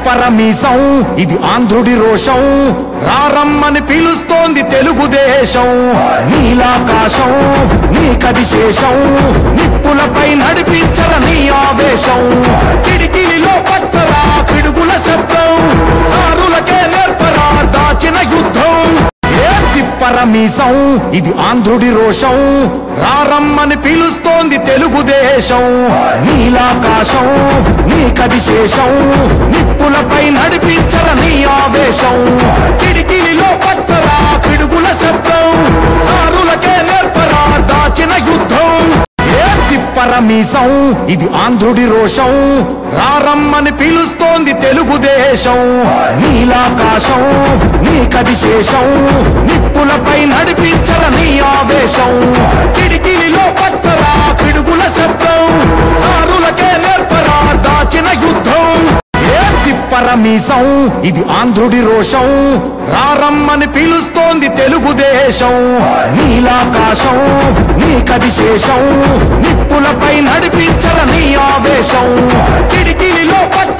తిప్పరమీసం ఇది ఆంధ్రుడి రోషం రారమ్మని పిలుస్తోంది తెలుగుదేశం నీలాకాశం నీ కది శేషం నిప్పులపై నడిపించర నీ ఆవేశం కిడికిలిలో పట్టరా పిడుగుల శబ్దం దారులకే నేర్పరా దాచిన యుద్ధం ఏ తిప్పరమీసం ఇది ఆంధ్రుడి రోషం రారమ్మని పిలుస్తోంది తెలుగుదేశం నీలాకాశం నీ కది శేషం నిప్పులపై నడిపించర నీ ఆవేశం కిడికిలిలో పట్టరా పిడుగుల శబ్దం దారులకే నేర్పరా దాచిన యుద్ధం ఏ తిప్పరమీసం ఇది ఆంధ్రుడి రోషం రారమ్మని పిలుస్తోంది తెలుగుదేశం నీలాకాశం నీ కది శేషం నిప్పులపై నడిపించర నీ ఆవేశం కిడికిలిలో పట్టరా పిడుగుల శబ్దం దారులకే నేర్పరా దాచిన యుద్ధం ఏ తిప్పరమీసం ఇది ఆంధ్రుడి రోషం రారమ్మని పిలుస్తోంది తెలుగుదేశం నీలాకాశం నీ కది శేషం నిప్పులపై నడిపించర నీ ఆవేశం కిడికిలిలో పట్ట